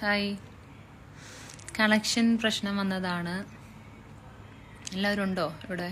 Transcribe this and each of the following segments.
Hi connection പ്രശ്നം വന്നതാണ് എല്ലാവരും ഉണ്ടോ ഇവിടെ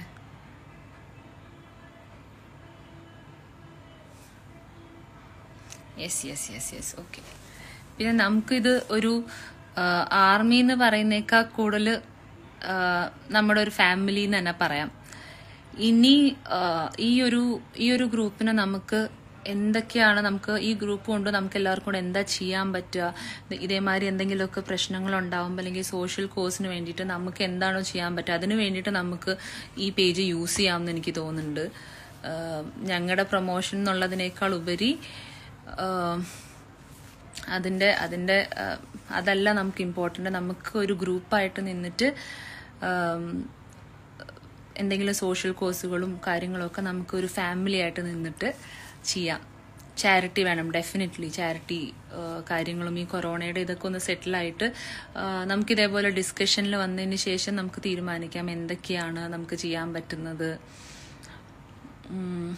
yes yes yes yes okay പിന്നെ നമുക്കിത് ഒരു ആർമി എന്ന് പറയുന്നേക്കാൾ കൂടുതൽ നമ്മുടെ ഒരു ഫാമിലി എന്ന് തന്നെ പറയാം ഇനി ആ, ഈ ഒരു ഈ ഒരു ഗ്രൂപ്പിന് നമുക്ക് എന്തൊക്കെയാണ് നമുക്ക് ഈ ഗ്രൂപ്പ് കൊണ്ട് നമുക്ക് എല്ലാവർക്കും കൂടെ എന്താ ചെയ്യാൻ പറ്റുക ഇത് ഇതേമാതിരി എന്തെങ്കിലുമൊക്കെ പ്രശ്നങ്ങൾ ഉണ്ടാവുമ്പോൾ അല്ലെങ്കിൽ സോഷ്യൽ കോഴ്സിന് വേണ്ടിയിട്ട് നമുക്ക് എന്താണോ ചെയ്യാൻ പറ്റുക അതിന് വേണ്ടിയിട്ട് നമുക്ക് ഈ പേജ് യൂസ് ചെയ്യാമെന്ന് എനിക്ക് തോന്നുന്നുണ്ട് ഞങ്ങളുടെ പ്രൊമോഷൻ എന്നുള്ളതിനേക്കാൾ ഉപരി ആ, അതിൻ്റെ അതിൻ്റെ ആ, അതല്ല നമുക്ക് ഇമ്പോർട്ടൻ്റ് നമുക്ക് ഒരു ഗ്രൂപ്പായിട്ട് നിന്നിട്ട് ആം, എന്തെങ്കിലും സോഷ്യൽ കോഴ്സുകളും കാര്യങ്ങളും ഒക്കെ നമുക്ക് ഒരു ഫാമിലി ആയിട്ട് നിന്നിട്ട് ചെയ്യാം ചാരിറ്റി വേണം ഡെഫിനറ്റ്ലി ചാരിറ്റി കാര്യങ്ങളും ഈ കൊറോണയുടെ ഇതൊക്കെ ഒന്ന് സെറ്റിലായിട്ട് നമുക്ക് ഇതേപോലെ ഡിസ്കഷനിൽ വന്നതിന് ശേഷം നമുക്ക് തീരുമാനിക്കാം എന്തൊക്കെയാണ് നമുക്ക് ചെയ്യാൻ പറ്റുന്നത് ഉം.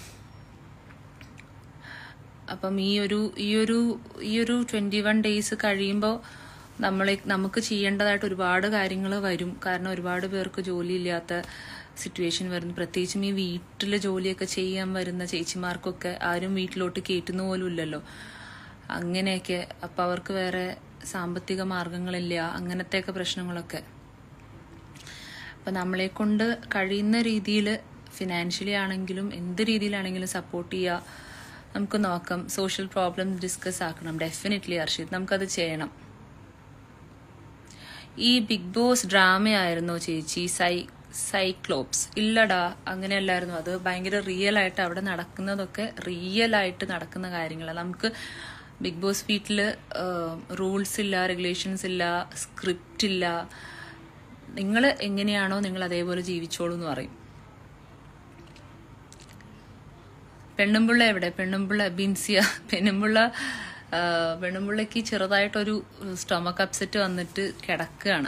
അപ്പം ഈ ഒരു ഈ ഒരു ഈ ഒരു ട്വന്റി വൺ ഡേയ്സ് കഴിയുമ്പോൾ നമ്മളെ നമുക്ക് ചെയ്യേണ്ടതായിട്ട് ഒരുപാട് കാര്യങ്ങൾ വരും കാരണം ഒരുപാട് പേർക്ക് ജോലിയില്ലാത്ത സിറ്റുവേഷൻ വരുന്നു പ്രത്യേകിച്ചും ഈ വീട്ടിൽ ജോലിയൊക്കെ ചെയ്യാൻ വരുന്ന ചേച്ചിമാർക്കൊക്കെ ആരും വീട്ടിലോട്ട് കയറ്റുന്ന പോലും ഇല്ലല്ലോ അങ്ങനെയൊക്കെ അപ്പം അവർക്ക് വേറെ സാമ്പത്തിക മാർഗങ്ങളില്ല അങ്ങനത്തെയൊക്കെ പ്രശ്നങ്ങളൊക്കെ അപ്പം നമ്മളെ കൊണ്ട് കഴിയുന്ന രീതിയിൽ ഫിനാൻഷ്യലി ആണെങ്കിലും എന്ത് രീതിയിലാണെങ്കിലും സപ്പോർട്ട് ചെയ്യുക നമുക്ക് നോക്കാം സോഷ്യൽ പ്രോബ്ലം ഡിസ്കസ് ആക്കണം ഡെഫിനറ്റ്ലി അർഷിത് നമുക്കത് ചെയ്യണം ഈ ബിഗ് ബോസ് ഡ്രാമയായിരുന്നോ ചേച്ചി സൈ സൈക്ലോപ്സ് ഇല്ലടാ അങ്ങനെയല്ലായിരുന്നു അത് ഭയങ്കര റിയൽ ആയിട്ട് അവിടെ നടക്കുന്നതൊക്കെ റിയൽ ആയിട്ട് നടക്കുന്ന കാര്യങ്ങളാണ് നമുക്ക് ബിഗ് ബോസ് വീട്ടിൽ റൂൾസ് ഇല്ല റെഗുലേഷൻസ് ഇല്ല സ്ക്രിപ്റ്റ് ഇല്ല നിങ്ങൾ എങ്ങനെയാണോ നിങ്ങൾ അതേപോലെ ജീവിച്ചോളൂ എന്ന് പറയും പെണ്ണുമ്പിള്ള എവിടെ പെണ്ണുമ്പിള്ള ബിൻസിയ പെണ്ണുമ്പിള്ള ആ, പെണ്ണുമ്പിള്ളക്ക് ചെറുതായിട്ടൊരു സ്റ്റൊമക്ക് അപ്സെറ്റ് വന്നിട്ട് കിടക്കുകയാണ്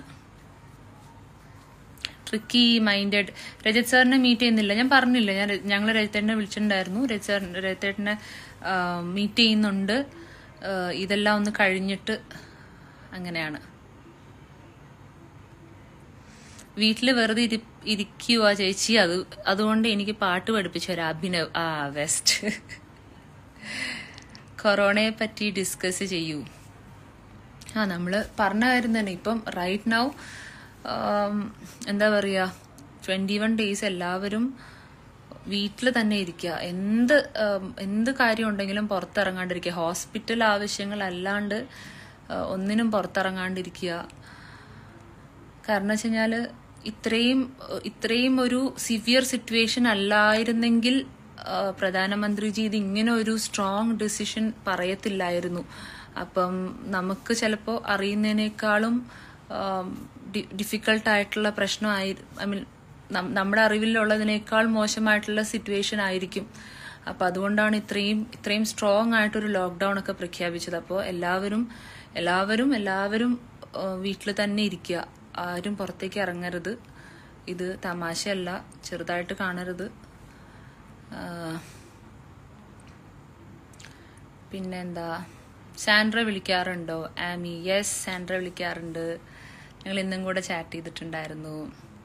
ട്രിക്കി മൈൻഡഡ് രജത് സാറിനെ മീറ്റ് ചെയ്യുന്നില്ല ഞാൻ പറഞ്ഞില്ല ഞാൻ ഞങ്ങൾ രജത്തേട്ടനെ വിളിച്ചിട്ടുണ്ടായിരുന്നു രജത് സാർ രജത്തേട്ടനെ മീറ്റ് ചെയ്യുന്നുണ്ട് ആ, ഇതെല്ലാം ഒന്ന് കഴിഞ്ഞിട്ട് അങ്ങനെയാണ് വീട്ടിൽ വെറുതെ ഇരി ഇരിക്കുക ചേച്ചി അത് അതുകൊണ്ട് എനിക്ക് പാട്ട് പഠിപ്പിച്ചു ഒരു അഭിനവ് ആ വെസ്റ്റ് കൊറോണയെ പറ്റി ഡിസ്കസ് ചെയ്യൂ ആ നമ്മൾ പറഞ്ഞ കാര്യം തന്നെ ഇപ്പം റൈറ്റ് നൗ എന്താ പറയുക ട്വൻറ്റി വൺ ഡേയ്സ് എല്ലാവരും വീട്ടിൽ തന്നെ ഇരിക്കുക എന്ത് ഉം, എന്ത് കാര്യം ഉണ്ടെങ്കിലും പുറത്തിറങ്ങാണ്ടിരിക്കുക ഹോസ്പിറ്റൽ ആവശ്യങ്ങളല്ലാണ്ട് ആ, ഒന്നിനും പുറത്തിറങ്ങാണ്ടിരിക്കുക കാരണം വെച്ച് കഴിഞ്ഞാല് ഇത്രയും ഇത്രയും ഒരു സിവിയർ സിറ്റുവേഷൻ അല്ലായിരുന്നെങ്കിൽ ആ, പ്രധാനമന്ത്രിജി ഇത് ഇങ്ങനെ ഒരു സ്ട്രോങ് ഡിസിഷൻ പറയത്തില്ലായിരുന്നു അപ്പം നമുക്ക് ചിലപ്പോൾ അറിയുന്നതിനേക്കാളും ഡിഫിക്കൾട്ട് ആയിട്ടുള്ള പ്രശ്നമായി ഐ മീൻ നമ്മുടെ അറിവിലുള്ളതിനേക്കാൾ മോശമായിട്ടുള്ള സിറ്റുവേഷൻ ആയിരിക്കും അപ്പൊ അതുകൊണ്ടാണ് ഇത്രയും ഇത്രയും സ്ട്രോങ് ആയിട്ടൊരു ലോക്ക്ഡൌൺ ഒക്കെ പ്രഖ്യാപിച്ചത് അപ്പോൾ എല്ലാവരും എല്ലാവരും എല്ലാവരും വീട്ടിൽ തന്നെ ഇരിക്കുക ആരും പുറത്തേക്ക് ഇറങ്ങരുത് ഇത് തമാശയല്ല ചെറുതായിട്ട് കാണരുത് ആ, പിന്നെന്താ സാൻഡ്ര വിളിക്കാറുണ്ടോ ആമി യെസ് സാൻഡ്ര വിളിക്കാറുണ്ട് ഞങ്ങൾ ഇന്നും കൂടെ ചാറ്റ് ചെയ്തിട്ടുണ്ടായിരുന്നു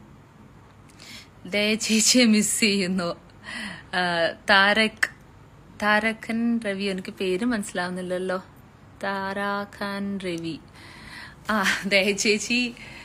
ദേ ചേച്ചിയെ മിസ് ചെയ്യുന്നു ആ, താരക് താരഖൻ രവി എനിക്ക് പേര് മനസ്സിലാവുന്നില്ലല്ലോ താരാഖാൻ രവി ആ ദേ ചേച്ചി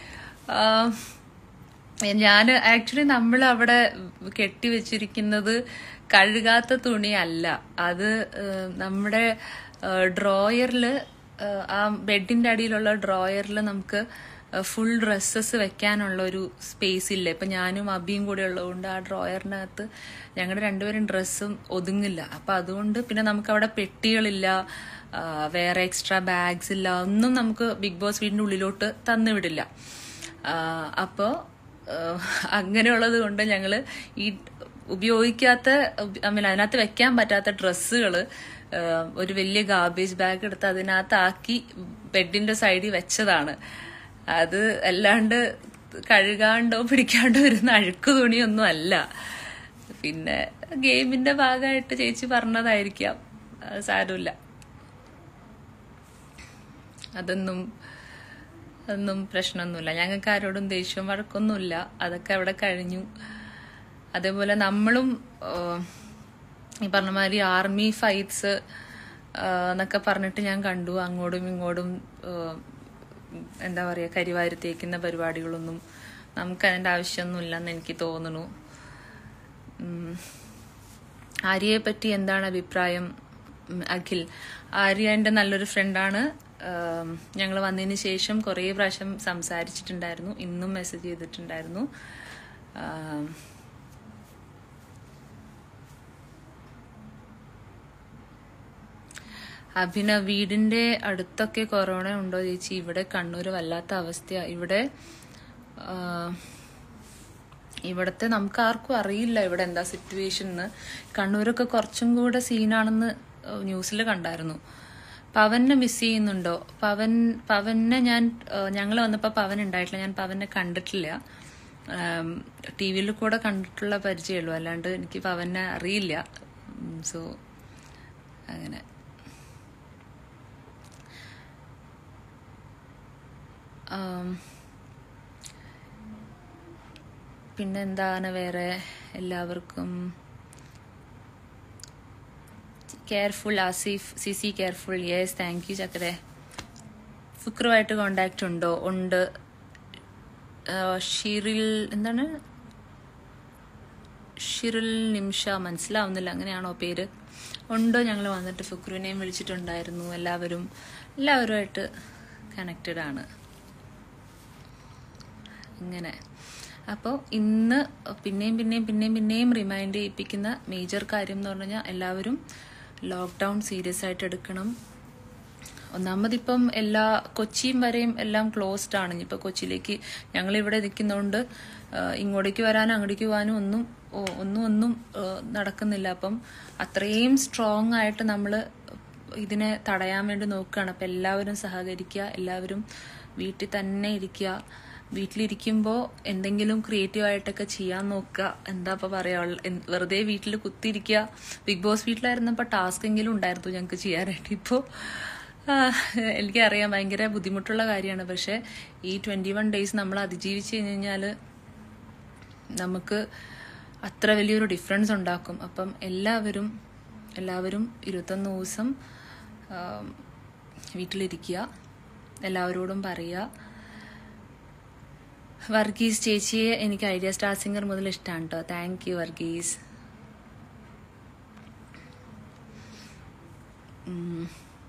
ഞാൻ ആക്ച്വലി നമ്മൾ അവിടെ കെട്ടിവെച്ചിരിക്കുന്നത് കഴുകാത്ത തുണിയല്ല അത് ഏഹ്, നമ്മുടെ ഡ്രോയറിൽ ആ ബെഡിന്റെ അടിയിലുള്ള ഡ്രോയറിൽ നമുക്ക് ഫുൾ ഡ്രസ്സസ് വെക്കാനുള്ള ഒരു സ്പേസ് ഇല്ല ഇപ്പൊ ഞാനും അബിയും കൂടെ ഉള്ളതുകൊണ്ട് ആ ഡ്രോയറിനകത്ത് ഞങ്ങളുടെ രണ്ടുപേരും ഡ്രസ്സും ഒതുങ്ങില്ല അപ്പൊ അതുകൊണ്ട് പിന്നെ നമുക്ക് അവിടെ പെട്ടികളില്ല ആ, വേറെ എക്സ്ട്രാ ബാഗ്സ് ഇല്ല ഒന്നും നമുക്ക് ബിഗ് ബോസ് വീടിന്റെ ഉള്ളിലോട്ട് തന്നുവിടില്ല അപ്പോൾ അങ്ങനെയുള്ളത് കൊണ്ട് ഞങ്ങൾ ഈ ഉപയോഗിക്കാത്ത ഐ മീൻ അതിനകത്ത് വെക്കാൻ പറ്റാത്ത ഡ്രസ്സുകൾ ഒരു വലിയ ഗാർബേജ് ബാഗ് എടുത്ത് അതിനകത്താക്കി ബെഡിന്റെ സൈഡിൽ വെച്ചതാണ് അത് അല്ലാണ്ട് കഴുകാണ്ടോ പിടിക്കാണ്ടോ വരുന്ന അഴുക്ക് തുണിയൊന്നും അല്ല പിന്നെ ഗെയിമിന്റെ ഭാഗമായിട്ട് ചേച്ചി പറഞ്ഞതായിരിക്കാം അത് സാരമില്ല അതൊന്നും ഒന്നും പ്രശ്നമൊന്നുമില്ല ഞങ്ങൾക്ക് ആരോടും ദേഷ്യവും വഴക്കൊന്നുമില്ല അതൊക്കെ അവിടെ കഴിഞ്ഞു അതേപോലെ നമ്മളും ഏഹ്, ഈ പറഞ്ഞ മാതിരി ആർമി ഫൈറ്റ്സ് എന്നൊക്കെ പറഞ്ഞിട്ട് ഞാൻ കണ്ടു അങ്ങോട്ടും ഇങ്ങോട്ടും ഏഹ്, എന്താ പറയുക കരിവാരി തേക്കുന്ന പരിപാടികളൊന്നും നമുക്ക് അതിൻ്റെ ആവശ്യമൊന്നുമില്ലെന്ന് എനിക്ക് തോന്നുന്നു ഉം. ആര്യയെ പറ്റി എന്താണ് അഭിപ്രായം ഉം, അഖിൽ ആര്യ എൻ്റെ നല്ലൊരു ഫ്രണ്ടാണ് ഞങ്ങൾ വന്നതിന് ശേഷം കുറേ പ്രാവശ്യം സംസാരിച്ചിട്ടുണ്ടായിരുന്നു ഇന്നും മെസ്സേജ് ചെയ്തിട്ടുണ്ടായിരുന്നു ആം, അഭിനവ് വീടിന്റെ അടുത്തൊക്കെ കൊറോണ ഉണ്ടോ ചേച്ചി ഇവിടെ കണ്ണൂർ വല്ലാത്ത അവസ്ഥയാ ഇവിടെ ആ, ഇവിടത്തെ നമുക്ക് ആർക്കും അറിയില്ല ഇവിടെ എന്താ സിറ്റുവേഷൻ എന്ന് കണ്ണൂരൊക്കെ കുറച്ചും കൂടെ സീനാണെന്ന് ന്യൂസിൽ കണ്ടായിരുന്നു പവനെ മിസ് ചെയ്യുന്നുണ്ടോ പവൻ പവനെ ഞാൻ ഞങ്ങൾ വന്നപ്പോൾ പവൻ ഉണ്ടായിട്ടില്ല ഞാൻ പവനെ കണ്ടിട്ടില്ല ടി വിയിൽ കൂടെ കണ്ടിട്ടുള്ള പരിചയമുള്ളൂ അല്ലാണ്ട് എനിക്ക് പവനെ അറിയില്ല സോ അങ്ങനെ ആം, പിന്നെന്താണ് വേറെ എല്ലാവർക്കും careful Asif C C careful yes thank you ചക്കരെ ഫുക്രുമായിട്ട് കോണ്ടാക്ട് ഉണ്ടോ ഉണ്ട് ആ, ഷിറിൽ എന്താണ് ഷിറിൽ നിമിഷ മനസ്സിലാവുന്നില്ല അങ്ങനെയാണോ പേര് ഉണ്ടോ ഞങ്ങൾ വന്നിട്ട് ഫുക്രുവിനെയും വിളിച്ചിട്ടുണ്ടായിരുന്നു എല്ലാവരും എല്ലാവരുമായിട്ട് കണക്റ്റഡ് ആണ് ഇങ്ങനെ അപ്പോൾ ഇന്ന് പിന്നെയും പിന്നെയും പിന്നെയും പിന്നെയും റിമൈൻഡ് ചെയ്യിപ്പിക്കുന്ന മേജർ കാര്യം എന്ന് പറഞ്ഞു കഴിഞ്ഞാൽ എല്ലാവരും ലോക്ക്ഡൗൺ സീരിയസ് ആയിട്ട് എടുക്കണം ഒന്നാമതിപ്പം എല്ലാ കൊച്ചിയും വരെയും എല്ലാം ക്ലോസ്ഡ് ആണ് ഇനിയിപ്പോൾ കൊച്ചിയിലേക്ക് ഞങ്ങൾ ഇവിടെ നിൽക്കുന്നതുകൊണ്ട് ഇങ്ങോട്ടേക്ക് വരാനും അങ്ങോട്ടേക്ക് പോകാനും ഒന്നും ഓ- ഒന്നും ഒന്നും ആ, നടക്കുന്നില്ല അപ്പം അത്രയും സ്ട്രോങ് ആയിട്ട് നമ്മൾ ഇതിനെ തടയാൻ വേണ്ടി നോക്കുകയാണ് അപ്പം എല്ലാവരും സഹകരിക്കുക എല്ലാവരും വീട്ടിൽ തന്നെ ഇരിക്കുക വീട്ടിലിരിക്കുമ്പോൾ എന്തെങ്കിലും ക്രിയേറ്റീവ് ആയിട്ടൊക്കെ ചെയ്യാൻ നോക്കുക എന്താ ഇപ്പൊ പറയാ എന്ത് വെറുതെ വീട്ടിൽ കുത്തിയിരിക്കുക ബിഗ് ബോസ് വീട്ടിലായിരുന്നപ്പോൾ ടാസ്ക് എങ്കിലും ഉണ്ടായിരുന്നു ഞങ്ങൾക്ക് ചെയ്യാനായിട്ട് ഇപ്പോൾ എനിക്കറിയാം ഭയങ്കര ബുദ്ധിമുട്ടുള്ള കാര്യമാണ് പക്ഷെ ഈ ട്വന്റി വൺ ഡേയ്സ് നമ്മൾ അതിജീവിച്ച് കഴിഞ്ഞ് കഴിഞ്ഞാൽ നമുക്ക് അത്ര വലിയൊരു ഡിഫറൻസ് ഉണ്ടാക്കും അപ്പം എല്ലാവരും എല്ലാവരും ഇരുപത്തൊന്ന് ദിവസം ആം, വീട്ടിലിരിക്കുക എല്ലാവരോടും പറയുക വർഗീസ് ചേച്ചിയെ എനിക്ക് ഐഡിയ സ്റ്റാർ സിംഗർ മുതൽ ഇഷ്ടമാണ് കേട്ടോ താങ്ക് യു വർഗീസ് ഉം.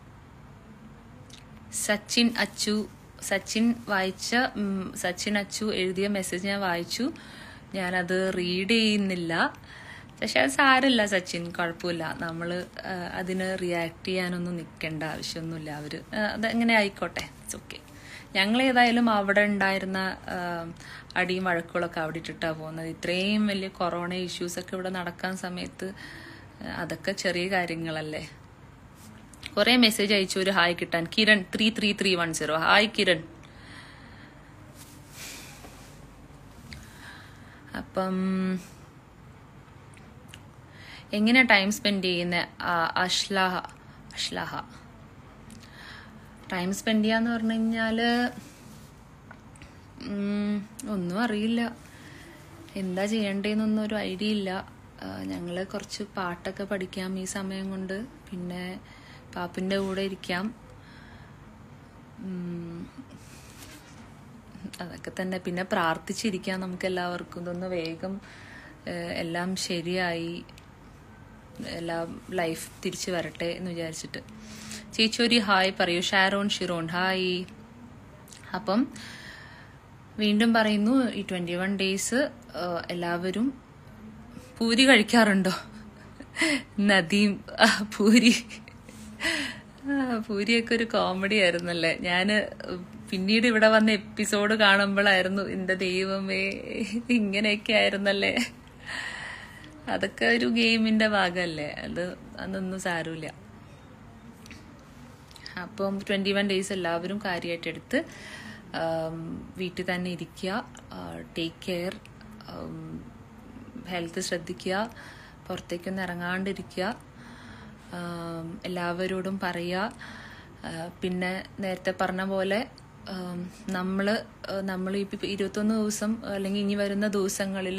സച്ചിൻ അച്ചു സച്ചിൻ വായിച്ച ഉം, സച്ചിൻ അച്ചു എഴുതിയ മെസ്സേജ് ഞാൻ വായിച്ചു ഞാനത് റീഡ് ചെയ്യുന്നില്ല പക്ഷെ അത് സാരമില്ല സച്ചിൻ കുഴപ്പമില്ല നമ്മൾ അതിന് റിയാക്ട് ചെയ്യാനൊന്നും നിൽക്കേണ്ട ആവശ്യമൊന്നുമില്ല അവർ അതെങ്ങനെ ആയിക്കോട്ടെ ഇറ്റ്സ് ഓക്കെ ഞങ്ങൾ ഏതായാലും അവിടെ ഉണ്ടായിരുന്ന ആ, അടിയും വഴക്കുകളൊക്കെ അവിടെ ഇട്ടിട്ടാണ് പോകുന്നത് ഇത്രയും വലിയ കൊറോണ ഇഷ്യൂസ് ഒക്കെ ഇവിടെ നടക്കാൻ സമയത്ത് ആ, അതൊക്കെ ചെറിയ കാര്യങ്ങളല്ലേ കുറെ മെസ്സേജ് അയച്ചു ഒരു ഹായ് കിട്ടാൻ Kiran three three three one zero hi Kiran അപ്പം എങ്ങനെയാ ടൈം സ്പെൻഡ് ചെയ്യുന്ന അഷ്ലാഹ അഷ്ലാഹ ടൈം സ്പെൻഡ് ചെയ്യാന്ന് പറഞ്ഞു കഴിഞ്ഞാല് ഉം, ഒന്നും അറിയില്ല എന്താ ചെയ്യണ്ടേന്നൊന്നും ഒരു ഐഡിയ ഇല്ല ആ, ഞങ്ങള് കുറച്ച് പാട്ടൊക്കെ പഠിക്കാം ഈ സമയം കൊണ്ട് പിന്നെ പാപ്പിന്റെ കൂടെ ഇരിക്കാം ഉം, അതൊക്കെ തന്നെ പിന്നെ പ്രാർത്ഥിച്ചിരിക്കാം നമുക്ക് എല്ലാവർക്കും ഇതൊന്ന് വേഗം ഏഹ്, എല്ലാം ശരിയായി എല്ലാം ലൈഫ് തിരിച്ചു വരട്ടെ എന്ന് വിചാരിച്ചിട്ട് ചേച്ചി ഒരു ഹായ് പറയൂ ഷാരോൺ ഷിറോൺ ഹായ് അപ്പം വീണ്ടും പറയുന്നു ഈ ട്വന്റി വൺ ഡേയ്സ് എല്ലാവരും പൂരി കഴിക്കാറുണ്ടോ നദീം ആ, പൂരി ആ, പൂരിയൊക്കെ ഒരു കോമഡി ആയിരുന്നല്ലേ ഞാന് പിന്നീട് ഇവിടെ വന്ന എപ്പിസോഡ് കാണുമ്പോഴായിരുന്നു എന്റെ ദൈവമേ ഇങ്ങനെയൊക്കെ ആയിരുന്നല്ലേ അതൊക്കെ ഒരു ഗെയിമിന്റെ ഭാഗമല്ലേ അത് അതൊന്നും സാരമില്ല അപ്പം ട്വന്റി വൺ ഡേയ്സ് എല്ലാവരും കാര്യമായിട്ട് എടുത്ത് ആം, വീട്ടിൽ തന്നെ ഇരിക്കുക ടേക്ക് കെയർ ഹെൽത്ത് ശ്രദ്ധിക്കുക പുറത്തേക്കൊന്നും ഇറങ്ങാണ്ടിരിക്കുക ആം, എല്ലാവരോടും പറയുക ആ, പിന്നെ നേരത്തെ പറഞ്ഞ പോലെ നമ്മൾ നമ്മൾ ഇപ്പം ഇരുപത്തൊന്ന് ദിവസം അല്ലെങ്കിൽ ഇനി വരുന്ന ദിവസങ്ങളിൽ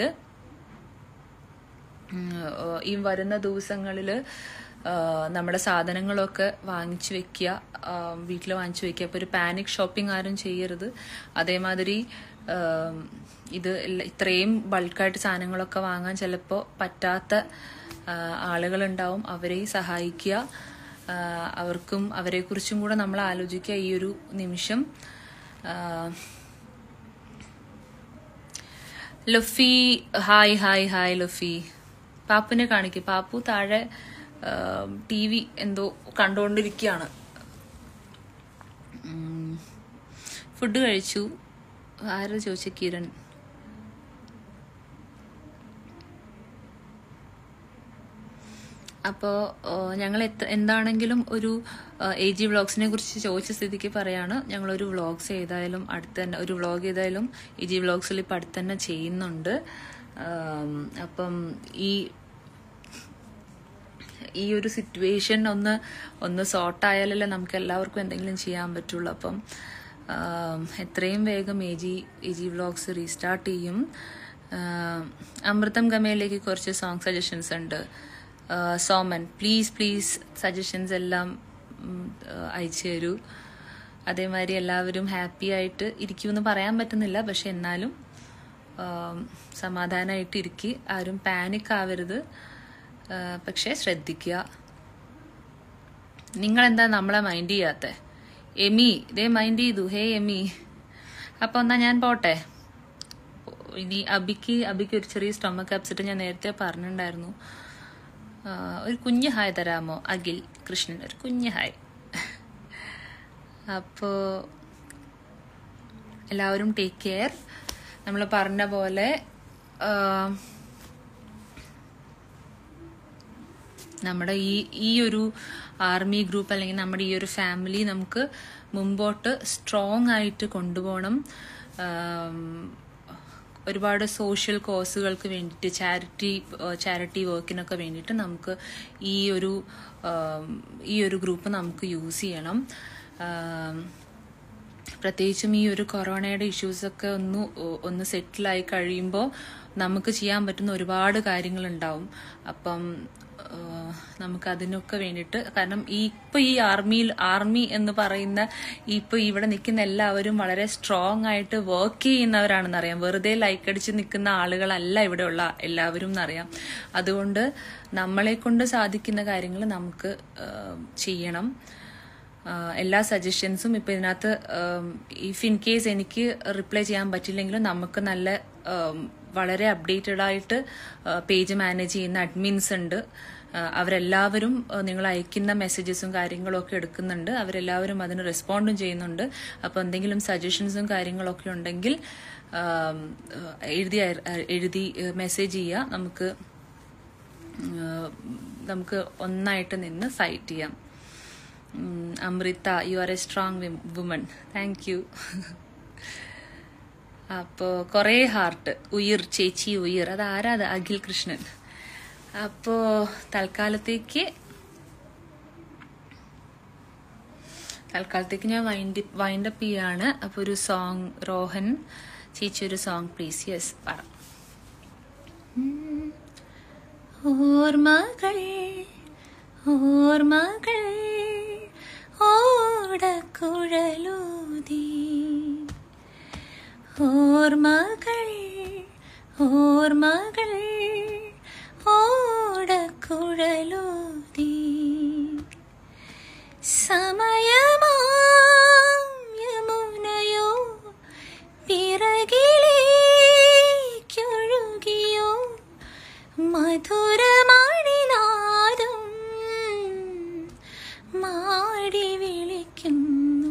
ഈ വരുന്ന ദിവസങ്ങളിൽ നമ്മുടെ സാധനങ്ങളൊക്കെ വാങ്ങിച്ചു വെക്കുക വീട്ടിൽ വാങ്ങിച്ചു വെക്കുക അപ്പോൾ ഒരു പാനിക് ഷോപ്പിംഗ് ആരും ചെയ്യരുത് അതേമാതിരി ആം, ഇത് എല്ല- ഇത്രയും ബൾക്കായിട്ട് സാധനങ്ങളൊക്കെ വാങ്ങാൻ ചിലപ്പോൾ പറ്റാത്ത ആ, ആളുകളുണ്ടാവും അവരെ സഹായിക്കുക ആ, അവർക്കും അവരെക്കുറിച്ചും കൂടെ നമ്മൾ ആലോചിക്കുക ഈ ഒരു നിമിഷം ആ, Lafi hi hi hi Lafi പാപ്പുനെ കാണിക്കും പാപ്പു താഴെ ടി വി എന്തോ കണ്ടുകൊണ്ടിരിക്കുകയാണ് ഉം. ഫുഡ് കഴിച്ചു ആരാ ചോദിച്ച കിരൺ അപ്പോൾ ഞങ്ങൾ എത്ര എന്താണെങ്കിലും ഒരു എ ജി വ്ളോഗ്സിനെ കുറിച്ച് ചോദിച്ച സ്ഥിതിക്ക് പറയാണ് ഞങ്ങളൊരു വ്ളോഗ്സ് ചെയ്തായാലും അടുത്ത് തന്നെ ഒരു വ്ളോഗ് ചെയ്തായാലും എ ജി വ്ളോഗ്സിൽ ഇപ്പം അടുത്ത് തന്നെ ചെയ്യുന്നുണ്ട് ആം, അപ്പം ഈ ഈ ഒരു സിറ്റുവേഷൻ ഒന്ന് ഒന്ന് സോർട്ട് ആയാലല്ലേ നമുക്ക് എല്ലാവർക്കും എന്തെങ്കിലും ചെയ്യാൻ പറ്റുള്ളൂ അപ്പം ആം, എത്രയും വേഗം A G A G vlogs restart ചെയ്യും ആം, അമൃതം ഗമയിലേക്ക് കുറച്ച് സോങ് സജഷൻസ് ഉണ്ട് ആ, സോമൻ പ്ലീസ് പ്ലീസ് സജഷൻസ് എല്ലാം ഉം, ആ, അയച്ചു തരൂ അതേമാതിരി എല്ലാവരും ഹാപ്പി ആയിട്ട് ഇരിക്കുമെന്ന് പറയാൻ പറ്റുന്നില്ല പക്ഷെ എന്നാലും ആം, സമാധാനമായിട്ട് ഇരിക്കുക ആരും പാനിക് ആവരുത് ആ, പക്ഷെ ശ്രദ്ധിക്കുക നിങ്ങൾ എന്താ നമ്മളെ മൈൻഡ് ചെയ്യാത്തെ എമി ഇതേ മൈൻഡ് ചെയ്തു ഹേ എമി അപ്പൊ എന്നാ ഞാൻ പോട്ടെ ഇനി അബിക്ക് അബിക്ക് ഒരു ചെറിയ സ്റ്റൊമക്ക് അപ്സെറ്റ് ഞാൻ നേരത്തെ പറഞ്ഞിട്ടുണ്ടായിരുന്നു ആ, ഒരു കുഞ്ഞ് ഹായ് തരാമോ അഖിൽ കൃഷ്ണൻ ഒരു കുഞ്ഞ് ഹായ് അപ്പോ എല്ലാവരും ടേക്ക് കെയർ നമ്മൾ പറഞ്ഞ പോലെ ആ, നമ്മുടെ ഈ ഈ ഒരു ആർമി ഗ്രൂപ്പ് അല്ലെങ്കിൽ നമ്മുടെ ഈ ഒരു ഫാമിലി നമുക്ക് മുമ്പോട്ട് സ്ട്രോങ് ആയിട്ട് കൊണ്ടുപോകണം ആം, ഒരുപാട് സോഷ്യൽ കോസുകൾക്ക് വേണ്ടിയിട്ട് ചാരിറ്റി ചാരിറ്റി വർക്കിനൊക്കെ വേണ്ടിയിട്ട് നമുക്ക് ഈ ഒരു ആം, ഈ ഒരു ഗ്രൂപ്പ് നമുക്ക് യൂസ് ചെയ്യണം ആം, പ്രത്യേകിച്ചും ഈ ഒരു കൊറോണയുടെ ഇഷ്യൂസൊക്കെ ഒന്ന് ഒ- ഒന്ന് സെറ്റിലായി കഴിയുമ്പോൾ നമുക്ക് ചെയ്യാൻ പറ്റുന്ന ഒരുപാട് കാര്യങ്ങളുണ്ടാവും അപ്പം ആ, നമുക്ക് അതിനൊക്കെ വേണ്ടിയിട്ട് കാരണം ഈ ഇപ്പൊ ഈ ആർമിയിൽ ആർമി എന്ന് പറയുന്ന ഇപ്പൊ ഇവിടെ നിൽക്കുന്ന എല്ലാവരും വളരെ സ്ട്രോങ് ആയിട്ട് വർക്ക് ചെയ്യുന്നവരാണെന്നറിയാം വെറുതെ ലൈക്ക് അടിച്ച് നിൽക്കുന്ന ആളുകളല്ല ഇവിടെയുള്ള എല്ലാവരും എന്നറിയാം അതുകൊണ്ട് നമ്മളെ കൊണ്ട് സാധിക്കുന്ന കാര്യങ്ങൾ നമുക്ക് ആ, ചെയ്യണം ആഹ് എല്ലാ സജഷൻസും ഇപ്പൊ ഇതിനകത്ത് ഇഫ് ഇൻ കേസ് എനിക്ക് റിപ്ലൈ ചെയ്യാൻ പറ്റില്ലെങ്കിലും നമുക്ക് നല്ല ആം, വളരെ അപ്ഡേറ്റഡ് ആയിട്ട് പേജ് മാനേജ് ചെയ്യുന്ന അഡ്മിൻസ് ഉണ്ട് ആഹ് അവരെല്ലാവരും ആഹ് നിങ്ങൾ അയക്കുന്ന മെസ്സേജസും കാര്യങ്ങളും ഒക്കെ എടുക്കുന്നുണ്ട് അവരെല്ലാവരും അതിന് റെസ്പോണ്ടും ചെയ്യുന്നുണ്ട് അപ്പോൾ എന്തെങ്കിലും സജഷൻസും കാര്യങ്ങളൊക്കെ ഉണ്ടെങ്കിൽ ആം, ആഹ് എഴുതി അയ- എഴുതി മെസ്സേജ് ചെയ്യുക നമുക്ക് ആഹ് നമുക്ക് ഒന്നായിട്ട് നിന്ന് ഫൈറ്റ് ചെയ്യാം ഉം, Amrutha you are a strong woman thank you അപ്പോ കൊറേ ഹാർട്ട് ഉയിർ ചേച്ചി ഉയിർ അത് ആരാ അത് അഖിൽ കൃഷ്ണൻ അപ്പോ തൽക്കാലത്തേക്ക് തൽക്കാലത്തേക്ക് ഞാൻ വൈൻഡ് വൈൻഡ് അപ്പ് ചെയ്യാണ് അപ്പൊ ഒരു സോങ് റോഹൻ ചേച്ചി ഒരു സോങ് പ്ലീസ് യെസ് പറ ഓർമ്മകൾ ഓർമ്മകൾ ഓടക്കുഴലൂതി ഓർമ്മകൾ ഓർമ്മകൾ ഓടക്കുഴലൂതി സമയമാം യമുനയോ പിറകിലേക്കൊഴുകിയോ മധുരമണിനാദം മാടി വിളിക്കുന്നു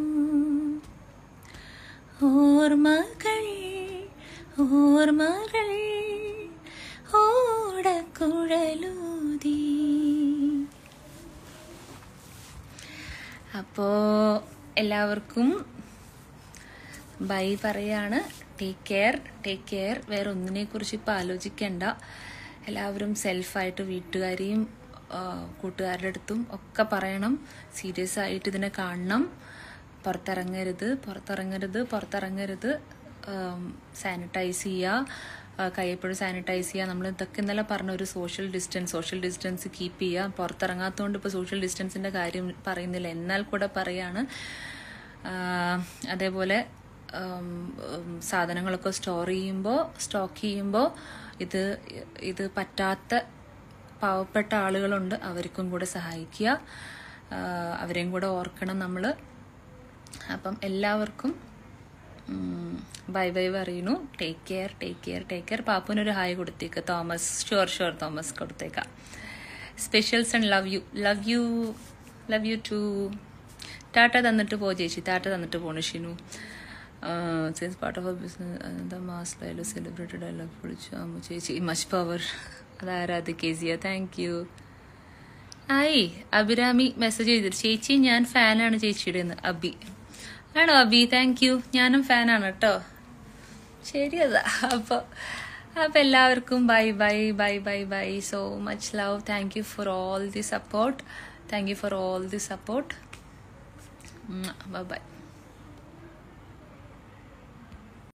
ഓർമ്മകൾ ഓർമ്മകൾ ഓടക്കുഴലൂതി അപ്പോ എല്ലാവർക്കും ബൈ പറയാണ് ടേക്ക് കെയർ ടേക്ക് കെയർ വേറെ ഒന്നിനെ കുറിച്ച് ഇപ്പം ആലോചിക്കേണ്ട എല്ലാവരും സെൽഫായിട്ട് വീട്ടുകാരെയും ആ, കൂട്ടുകാരുടെ അടുത്തും ഒക്കെ പറയണം സീരിയസ് ആയിട്ട് ഇതിനെ കാണണം പുറത്തിറങ്ങരുത് പുറത്തിറങ്ങരുത് പുറത്തിറങ്ങരുത് സാനിറ്റൈസ് ചെയ്യുക ആ, കൈ എപ്പോഴും സാനിറ്റൈസ് ചെയ്യുക നമ്മൾ ഇതൊക്കെ ഇന്നലെ പറഞ്ഞ ഒരു social distance social distance keep ചെയ്യുക പുറത്തിറങ്ങാത്തതുകൊണ്ട് ഇപ്പോൾ സോഷ്യൽ ഡിസ്റ്റൻസിൻ്റെ കാര്യം പറയുന്നില്ല എന്നാൽ കൂടെ പറയാണ് ആ, അതേപോലെ ഉം, ഉം, സാധനങ്ങളൊക്കെ സ്റ്റോർ ചെയ്യുമ്പോൾ സ്റ്റോക്ക് ചെയ്യുമ്പോൾ ഇത് ഇത് പറ്റാത്ത പാവപ്പെട്ട ആളുകളുണ്ട് അവർക്കും കൂടെ സഹായിക്കുക ആ, അവരെയും കൂടെ ഓർക്കണം നമ്മൾ അപ്പം എല്ലാവർക്കും ബൈ ബൈ പറയുന്നു take care take care take care പാപ്പുനൊരു ഹായ് കൊടുത്തേക്ക് തോമസ് ഷുവർ ഷുവർ തോമസ് കൊടുത്തേക്കാം specials and love you love you love you too ടാറ്റ തന്നിട്ട് പോ ചേച്ചി ടാറ്റ തന്നിട്ട് പോണു Shinu since part of business എന്താ മാസ് ഡയലോഗ് സെലിബ്രേറ്റഡ് ഡയലോഗ് വിളിച്ചു അമ്മ ചേച്ചി മച്ച് പവർ അതാരാധി കേസിയ താങ്ക് യു ആയി അഭിരാമി മെസ്സേജ് ചെയ്തിട്ട് ചേച്ചി ഞാൻ ഫാനാണ് ചേച്ചിയുടെ എന്ന് അബി ആണോ അബി താങ്ക് യു ഞാനും ഫാനാണ് കേട്ടോ ശരി അതാ അപ്പോൾ അപ്പോൾ എല്ലാവർക്കും bye bye bye bye bye so much love thank you for all the support thank you for all the support bye by